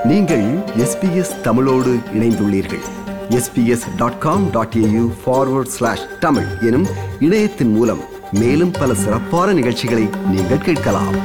நீங்கள் எஸ்பிஎஸ் தமிழோடு இணைந்துள்ளீர்கள் SBS dot com dot AU forward slash Tamil எனும் இணையத்தின் மூலம் மேலும் பல சிறப்பான நிகழ்ச்சிகளை நீங்கள் கேட்கலாம்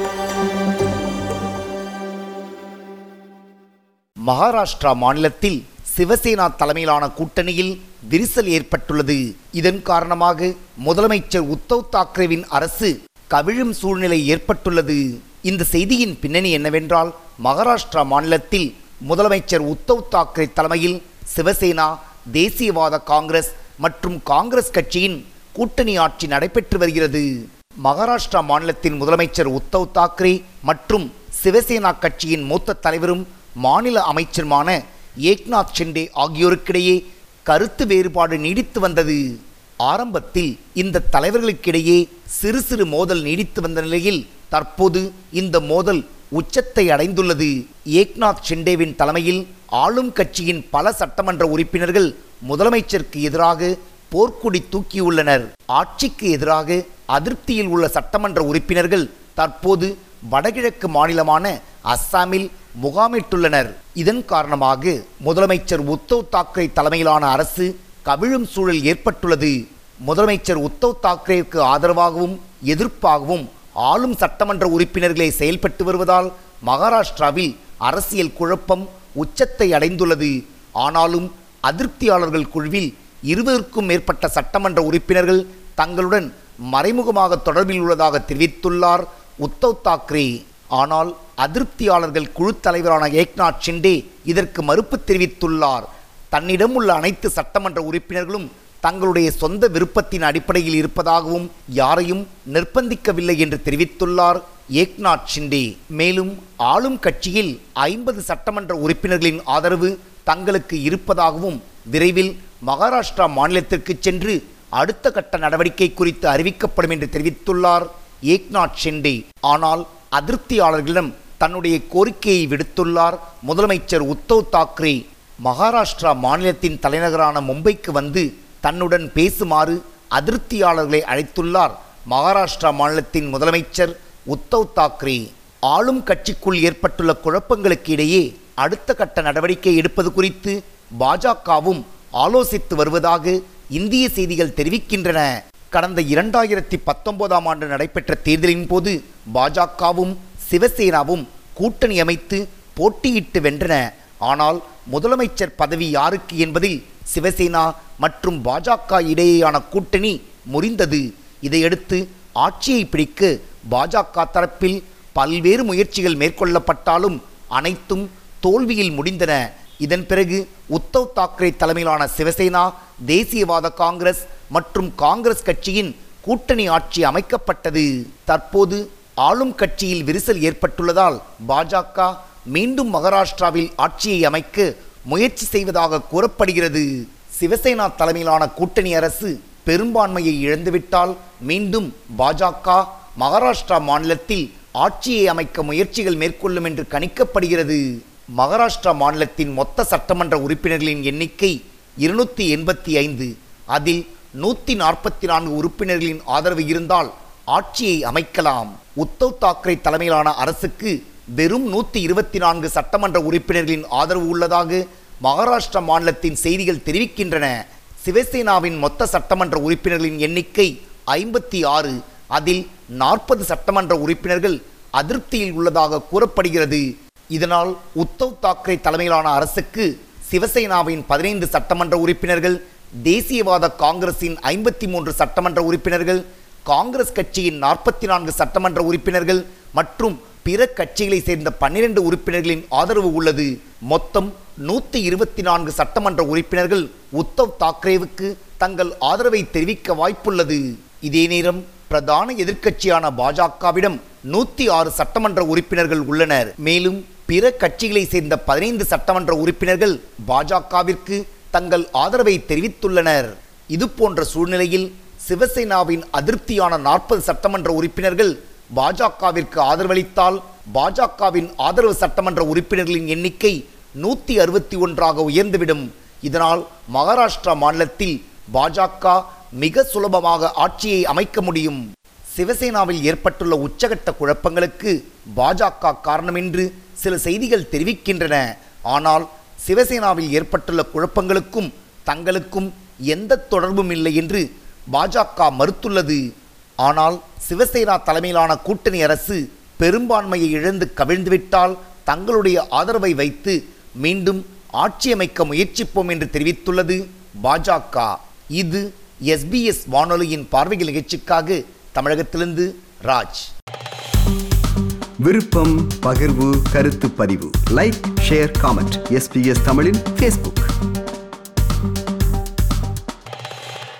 மகாராஷ்டிரா மாநிலத்தில் சிவசேனா தலைமையிலான கூட்டணியில் விரிசல் ஏற்பட்டுள்ளது இதன் காரணமாக முதலமைச்சர் உத்தவ் தாக்கரேவின் அரசு கவிழும் சூழ்நிலை ஏற்பட்டுள்ளது இந்த செய்தியின் பின்னணி என்னவென்றால் மகாராஷ்டிரா மாநிலத்தில் முதலமைச்சர் உத்தவ் தாக்கரே தலைமையில் சிவசேனா தேசியவாத காங்கிரஸ் மற்றும் காங்கிரஸ் கட்சியின் கூட்டணி ஆட்சி நடைபெற்று வருகிறது மகாராஷ்டிரா மாநிலத்தின் முதலமைச்சர் உத்தவ் தாக்கரே மற்றும் சிவசேனா கட்சியின் மூத்த தலைவரும் மாநில அமைச்சருமான ஏக்நாத் ஷிண்டே ஆகியோருக்கிடையே கருத்து வேறுபாடு நீடித்து வந்தது ஆரம்பத்தில் இந்த தலைவர்களுக்கிடையே சிறு சிறு மோதல் நீடித்து வந்த நிலையில் தற்போது இந்த மோதல் உச்சத்தை அடைந்துள்ளது ஏக்நாத் ஷிண்டேவின் தலைமையில் ஆளும் கட்சியின் பல சட்டமன்ற உறுப்பினர்கள் முதலமைச்சருக்கு எதிராக போர்க்குடி தூக்கியுள்ளனர் ஆட்சிக்கு எதிராக அதிருப்தியில் உள்ள சட்டமன்ற உறுப்பினர்கள் தற்போது வடகிழக்கு மாநிலமான அஸ்ஸாமில் முகாமிட்டுள்ளனர் இதன் காரணமாக முதலமைச்சர் உத்தவ் தாக்கரே தலைமையிலான அரசு கவிழும் சூழல் ஏற்பட்டுள்ளது முதலமைச்சர் உத்தவ் தாக்கரேவுக்கு ஆதரவாகவும் எதிர்ப்பாகவும் ஆளும் சட்டமன்ற உறுப்பினர்களே செயல்பட்டு வருவதால் மகாராஷ்டிராவில் அரசியல் குழப்பம் உச்சத்தை அடைந்துள்ளது ஆனாலும் அதிருப்தியாளர்கள் குழுவில் இருபதற்கும் மேற்பட்ட சட்டமன்ற உறுப்பினர்கள் தங்களுடன் மறைமுகமாக தொடர்பில் உள்ளதாக தெரிவித்துள்ளார் உத்தவ் தாக்கரே ஆனால் அதிருப்தியாளர்கள் குழு தலைவரான ஏக்நாத் ஷிண்டே இதற்கு மறுப்பு தெரிவித்துள்ளார் தன்னிடம் உள்ள அனைத்து சட்டமன்ற உறுப்பினர்களும் தங்களுடைய சொந்த விருப்பத்தின் அடிப்படையில் இருப்பதாகவும் யாரையும் நிர்பந்திக்கவில்லை என்று தெரிவித்துள்ளார் ஏக்நாத் ஷிண்டே மேலும் ஆளும் கட்சியில் ஐம்பது சட்டமன்ற உறுப்பினர்களின் ஆதரவு தங்களுக்கு இருப்பதாகவும் விரைவில் மகாராஷ்டிரா மாநிலத்திற்கு சென்று அடுத்த கட்ட நடவடிக்கை குறித்து அறிவிக்கப்படும் என்று தெரிவித்துள்ளார் ஏக்நாத் ஷிண்டே ஆனால் அதிருப்தியாளர்களிடம் தன்னுடைய கோரிக்கையை விடுத்துள்ளார் முதலமைச்சர் உத்தவ் தாக்கரே மகாராஷ்டிரா மாநிலத்தின் தலைநகரான மும்பைக்கு வந்து தன்னுடன் பேசுமாறு அதிருப்தியாளர்களை அழைத்துள்ளார் மகாராஷ்டிரா மாநிலத்தின் முதலமைச்சர் உத்தவ் தாக்கரே ஆளும் கட்சிக்குள் ஏற்பட்டுள்ள குழப்பங்களுக்கு இடையே அடுத்த கட்ட நடவடிக்கை எடுப்பது குறித்து பாஜகவும் ஆலோசித்து வருவதாக இந்திய செய்திகள் தெரிவிக்கின்றன கடந்த இரண்டாயிரத்தி பத்தொன்பதாம் ஆண்டு நடைபெற்ற தேர்தலின் போது பாஜகவும் சிவசேனாவும் கூட்டணி அமைத்து போட்டியிட்டு வென்றன ஆனால் முதலமைச்சர் பதவி யாருக்கு என்பதில் சிவசேனா மற்றும் பாஜக இடையேயான கூட்டணி முறிந்தது இதையடுத்து ஆட்சியை பிடிக்க பாஜக தரப்பில் பல்வேறு முயற்சிகள் மேற்கொள்ளப்பட்டாலும் அனைத்தும் தோல்வியில் முடிந்தன இதன் பிறகு உத்தவ் தாக்கரே தலைமையிலான சிவசேனா தேசியவாத காங்கிரஸ் மற்றும் காங்கிரஸ் கட்சியின் கூட்டணி ஆட்சி அமைக்கப்பட்டது தற்போது ஆளும் கட்சியில் விரிசல் ஏற்பட்டுள்ளதால் பாஜக மீண்டும் மகாராஷ்டிராவில் ஆட்சியை அமைக்க முயற்சி செய்வதாக கூறப்படுகிறது சிவசேனா தலைமையிலான கூட்டணி அரசு பெரும்பான்மையை இழந்துவிட்டால் மீண்டும் பாஜக மகாராஷ்டிரா மாநிலத்தில் ஆட்சியை அமைக்க முயற்சிகள் மேற்கொள்ளும் என்று கணிக்கப்படுகிறது மகாராஷ்டிரா மாநிலத்தின் மொத்த சட்டமன்ற உறுப்பினர்களின் எண்ணிக்கை இருநூத்தி எண்பத்தி ஐந்து அதில் நூற்றி நாற்பத்தி நான்கு உறுப்பினர்களின் ஆதரவு இருந்தால் ஆட்சியை அமைக்கலாம் உத்தவ் தாக்கரே தலைமையிலான அரசுக்கு வெறும் நூற்றி இருபத்தி நான்கு சட்டமன்ற உறுப்பினர்களின் ஆதரவு உள்ளதாக மகாராஷ்டிரா மாநிலத்தின் செய்திகள் தெரிவிக்கின்றன சிவசேனாவின் மொத்த சட்டமன்ற உறுப்பினர்களின் எண்ணிக்கை ஐம்பத்தி ஆறு அதில் நாற்பது சட்டமன்ற உறுப்பினர்கள் அதிருப்தியில் உள்ளதாக கூறப்படுகிறது இதனால் உத்தவ் தாக்கரே தலைமையிலான அரசுக்கு சிவசேனாவின் பதினைந்து சட்டமன்ற உறுப்பினர்கள் தேசியவாத காங்கிரசின் ஐம்பத்தி மூன்று சட்டமன்ற உறுப்பினர்கள் காங்கிரஸ் கட்சியின் நாற்பத்தி நான்கு சட்டமன்ற உறுப்பினர்கள் மற்றும் பிற கட்சிகளை சேர்ந்த பன்னிரண்டு உறுப்பினர்களின் ஆதரவு உள்ளது மொத்தம் நூற்றி இருபத்தி நான்கு சட்டமன்ற உறுப்பினர்கள் உத்தவ் தாக்கரேவுக்கு தங்கள் ஆதரவை தெரிவிக்க வாய்ப்புள்ளது இதே நேரம் பிரதான எதிர்க்கட்சியான பாஜகவிடம் நூற்றி ஆறு சட்டமன்ற உறுப்பினர்கள் உள்ளனர் மேலும் பிற கட்சிகளை சேர்ந்த பதினைந்து சட்டமன்ற உறுப்பினர்கள் பாஜகவிற்கு தங்கள் ஆதரவை தெரிவித்துள்ளனர் இது போன்ற சூழ்நிலையில் சிவசேனாவின் அதிருப்தியான நாற்பது சட்டமன்ற உறுப்பினர்கள் பாஜகவிற்கு ஆதரவளித்தால் பாஜகவின் ஆதரவு சட்டமன்ற உறுப்பினர்களின் எண்ணிக்கை நூற்றி அறுபத்தி ஒன்றாக உயர்ந்துவிடும் இதனால் மகாராஷ்டிரா மாநிலத்தில் பாஜக மிக சுலபமாக ஆட்சியை அமைக்க முடியும் சிவசேனாவில் ஏற்பட்டுள்ள உச்சகட்ட குழப்பங்களுக்கு பாஜக காரணம் என்று சில செய்திகள் தெரிவிக்கின்றன ஆனால் சிவசேனாவில் ஏற்பட்டுள்ள குழப்பங்களுக்கும் தங்களுக்கும் எந்த தொடர்பும் இல்லை என்று பாஜக மறுத்துள்ளது ஆனால் சிவசேனா தலைமையிலான கூட்டணி அரசு பெரும்பான்மையை இழந்து கவிழ்ந்துவிட்டால் தங்களுடைய ஆதரவை வைத்து மீண்டும் ஆட்சி அமைக்க முயற்சிப்போம் என்று தெரிவித்துள்ளது பாஜக இது எஸ்பிஎஸ் வானொலியின் பார்வைகள் நிகழ்ச்சிக்காக தமிழகத்திலிருந்து ராஜ் விருப்பம் பகிர்வு கருத்து பதிவு லைக் ஷேர் காமெண்ட் எஸ்பிஎஸ் தமிழின் ஃபேஸ்புக்